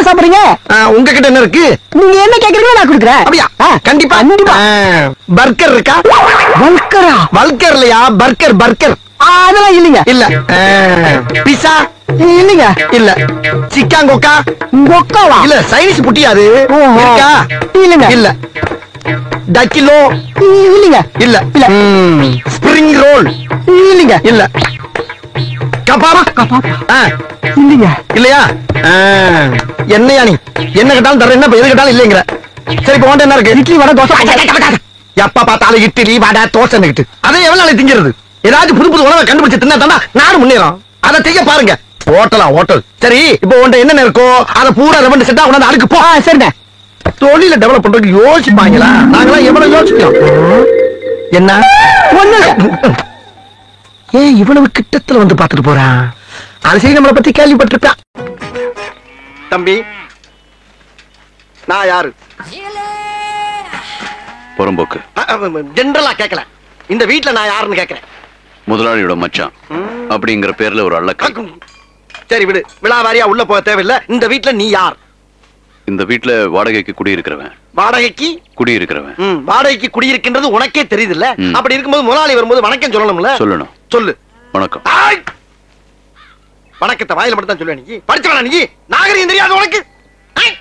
பண்ண போறீங்க உங்ககிட்ட என்ன இருக்கு நீங்க என்ன கேக்குறீங்களோ நான் கொடுக்குறேன் அப்படியா ஆ, கண்டிப்பா கண்டிப்பா பர்கர் இருக்கா வல்கரா வல்கர் இல்லையா பர்கர் பர்கர் அதெல்லாம் இல்லைங்க இல்ல பிசா இல்லைங்க இல்ல சிக்காங்கோக்கா கொக்காவா இல்ல சைனீஸ் புட்டியாது ஓஹோ. இருக்கா இல்லைங்க. இல்ல டக்கிலோ இல்லைங்க இல்ல இல்ல. ஸ்ப்ரிங் ரோல் இல்லைங்க இல்ல கபாபா கபாபா. ஆ, இல்லைங்க இல்லையா ஆ, என்னையா நீ என்ன கேட்டாலும் தர என்ன இப்ப எது கேட்டாலும் இல்லைங்கிற சரி இப்ப உன்ட்ட என்ன இருக்கு இட்லி வடை தோசை எப்ப பார்த்தாலும் இட்லி வடை தோசை நிக்கிட்டு அதை எவ்வளவு நாளைக்கு திங்கிறது ஏதாச்சும் புது புது உணவை கண்டுபிடிச்சு தின்னா தானே நானும் முன்னேறும் அதை செய்ய பாருங்க ஹோட்டலா ஹோட்டல் சரி இப்போ உன்ட்ட என்னென்ன இருக்கோ அதை பூரா ரெவண்டு செட்டா உனது அடுக்கு போ ஆ சரிண்ணே தொழில டெவலப் பண்றதுக்கு யோசிப்பாங்களா நாங்களாம் எவ்வளவு யோசிக்கிறோம் என்ன ஒண்ணு இல்ல ஏன் இவ்வளவு கிட்டத்துல வந்து பாத்துட்டு போறான் அது சரி நம்மளை பத்தி கேள்விப்பட்டிருப்பான் தம்பி நான் யாரு புறம்போக்கு ஜென்ரலா கேட்கல இந்த வீட்ல நான் யாருன்னு கேட்கிறேன் முதலாளியோட மச்சான் அப்படிங்கிற பேர்ல ஒரு அள்ளக்க சரி விடு விழாவாரியா உள்ள போக தேவையில்லை இந்த வீட்ல நீ யார் இந்த வீட்டுல வாடகைக்கு குடியிருக்கிறவன் வாடகைக்கு குடியிருக்கிறவன் ம், வாடகைக்கு குடியிருக்கின்றது உனக்கே தெரியுதுல்ல ம். அப்படி இருக்கும்போது முதலாளி வரும்போது வணக்கம் சொல்லணும்ல சொல்லணும் சொல்லு வணக்கம் ஆய்! வணக்கத்தை வாயில மட்டும் தான் சொல்லுவேன் நீ படிச்சவனா நீ நாகரிகம் தெரியாது உனக்கு ஆய்!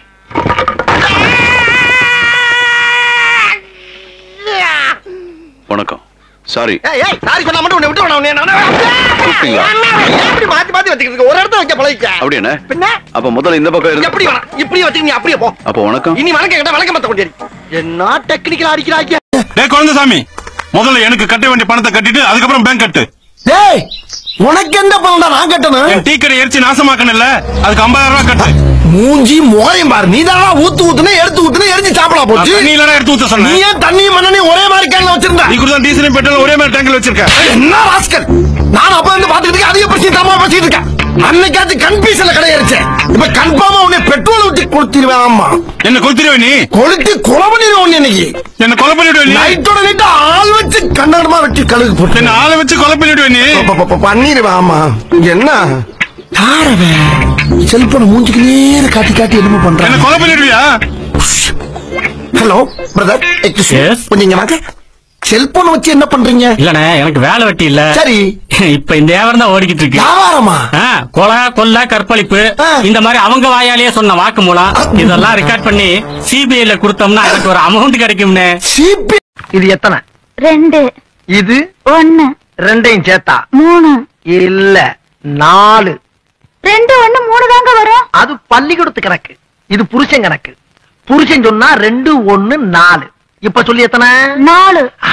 வணக்கம் சாரி ஏய், ஏய், sorry சொன்னா மட்டும் உன்னை விட்டு வேணாம், உன்னை நானே- கூப்பிட்டீங்களா? ஏன் இப்படி மாத்தி மாத்தி வச்சுக்கிட்டு இருக்க? ஒரு இடத்துல வைக்க பழகிக்க. அப்படி என்ன பின்ன அப்ப முதல்ல இந்த பக்கம் இருந்து எப்படி வேணாம் இப்படியே வச்சுக்க நீ அப்படியே போ அப்ப வணக்கம் இனி வணக்கம் கேட்டா வணக்கம் மத்த கொண்டு என்ன டெக்னிக்கல் அடிக்கிறாங்க டேய் குழந்தைசாமி முதல்ல எனக்கு கட்ட வேண்டிய பணத்தை கட்டிட்டு அதுக்கப்புறம் பேங்க் கட்டு டேய் உனக்கு எந்த பணம்டா நான் கட்டணும் என் டீ கடை எரிச்சு நாசமாக்கணும்ல அதுக்கு 50000 ரூபாய் கட்டு மூஞ்சி மோயம் பாரு நீ தான் ஊத்து ஊத்துனே எடுத்து ஊத்துனே எரிஞ்சு சாப்பிடலாம் போச்சு தண்ணி இல்லடா எடுத்து ஊத்த நீ சொன்னேன் ஏன் தண்ணியும் மண்ணனையும் ஒரே மாதிரி கேன்ல வச்சிருந்த நீ கூட தான் டீசலும் பெட்ரோல் ஒரே மாதிரி டேங்க்ல வச்சிருக்க என்ன ராஸ்கல் நான் அப்ப வந்து பாத்துக்கிட்டு இருக்கேன், அதிக பிரச்சனை தமா பேசிட்டு இருக்கேன் அன்னைக்காச்சும் கன்ஃபியூஷன்ல கிடையாச்சு இப்ப கன்ஃபார்மா உன்னை பெட்ரோல் ஊத்தி கொளுத்திடுவேன் ஆமா என்ன கொளுத்திடுவே நீ கொளுத்தி கொலை பண்ணிடுவேன் உன்னை இன்னைக்கு என்ன கொலை பண்ணிடுவே நீ நைட்டோட நைட்டு ஆள் வச்சு கண்ணடமா வெட்டி கழுகு போட்டு என்ன ஆளை வச்சு கொலை பண்ணிடுவே நீ ப- ப- ப- பண்ணிடுவேன் ஆமா என்ன யாரவன் செல்போன் மூஞ்சிக்கு நேர காட்டி காட்டி என்னமோ என்ன பண்றான் கொலை பண்ணிடுவியா ஹலோ பிரதர் Yes. கொஞ்சம் இங்க வாங்க செல்போன் வச்சு என்ன பண்றீங்க இல்லண்ணே எனக்கு வேலை வெட்டி இல்ல சரி இப்ப இந்த வியாபாரம் தான் ஓடிக்கிட்டு இருக்கு வியாபாரமா ஆ, கொலை கொல்ல கற்பழிப்பு ஆ. இந்த மாதிரி அவங்க வாயாலேயே சொன்ன வாக்கு மூலம் இதெல்லாம் ரெக்கார்ட் பண்ணி சிபிஐல கொடுத்தோம்னா எனக்கு ஒரு அமௌண்ட் கிடைக்கும்னு சிபி இது எத்தனை ரெண்டு இது ஒண்ணு ரெண்டையும் சேர்த்தா மூணு இல்ல நாலு ரெண்டு ஒண்ணு மூணு தாங்க வரும் அது பள்ளிக்கூடத்து கணக்கு இது புருஷன் கணக்கு புருஷன் சொன்னா ரெண்டு ஒண்ணு நாலு இப்ப சொல்லி எத்தனை நாலு ஆ,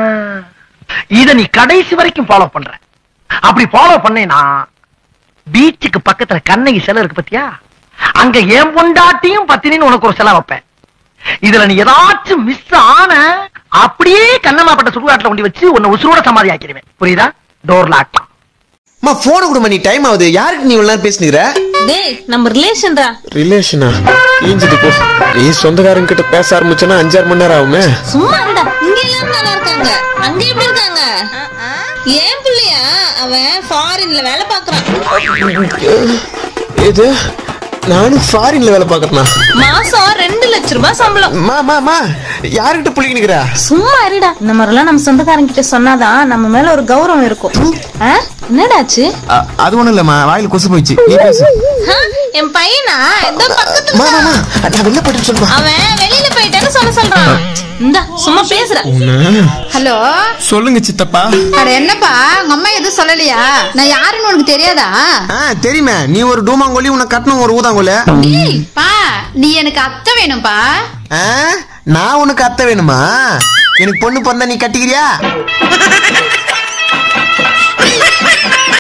இத நீ கடைசி வரைக்கும் ஃபாலோ பண்ற அப்படி ஃபாலோ பண்ணேனா பீச்சுக்கு பக்கத்துல கண்ணகி சிலை இருக்கு பத்தியா அங்க ஏன் பொண்டாட்டியும் பத்தினின்னு உனக்கு ஒரு சிலை வைப்பேன் இதுல நீ ஏதாச்சும் மிஸ் ஆன அப்படியே கண்ணம்மாப்பட்ட சுடுகாட்டுல கொண்டு வச்சு உன்னை உசுரோட சமாதி ஆக்கிடுவேன் புரியுதா டோர் லாக் அம்மா போன கொடுமா நீ டைம் ஆகுது யாருக்கு நீ இவ்வளவு நேரம் பேசுனிக்கிற டேய் நம்ம ரிலேஷன்டா ரிலேஷனா ஈஞ்சிட்டு போ நீ சொந்தக்காரங்க கிட்ட பேச ஆரம்பிச்சனா அஞ்சாறு மணி நேரம் ஆகுமே சும்மா இருடா இங்க எல்லாரும் நல்லா இருக்காங்க அங்க எப்படி இருக்காங்க ஏன் பிள்ளையா அவன் ஃபாரின்ல வேலை பாக்குறான் இது நானும் ஃபாரின்ல வேலை பாக்குறேனா மாசம் ரெண்டு லட்ச ரூபாய் சம்பளம் மா மா மா யாருக்கிட்ட புள்ளிக்கு நிக்கிறா சும்மா இருடா இந்த மாதிரிலாம் நம்ம சொந்தக்காரங்க கிட்ட சொன்னாதான் நம்ம மேல ஒரு கௌரவம் இருக்கும் ஆ? என்னடாச்சு அது ஒண்ணும் இல்லம்மா வாயில கொசு போயிடுச்சு நீ பேசு ஆ, என் பையனா ஏதோ பக்கத்துல மா மா மா தான். நான் வெளில போயிட்டு சொல்லுமா அவன் வெளியில போயிட்டான்னு சொல்ல சொல்றான் இந்தா சும்மா பேசுற ஹலோ சொல்லுங்க சித்தப்பா அட என்னப்பா உங்க அம்மா எதுவும் சொல்லலையா நான் யாருன்னு உனக்கு தெரியாதா ஆ தெரியுமே நீ ஒரு டூமாங்கோலி உனக்கு கட்டணும் ஒரு ஊதாங்கோல டேய், பா நீ எனக்கு அத்தை வேணும்பா ஆ நான் உனக்கு அத்தை வேணுமா எனக்கு பொண்ணு பிறந்தா நீ கட்டிக்கிறியா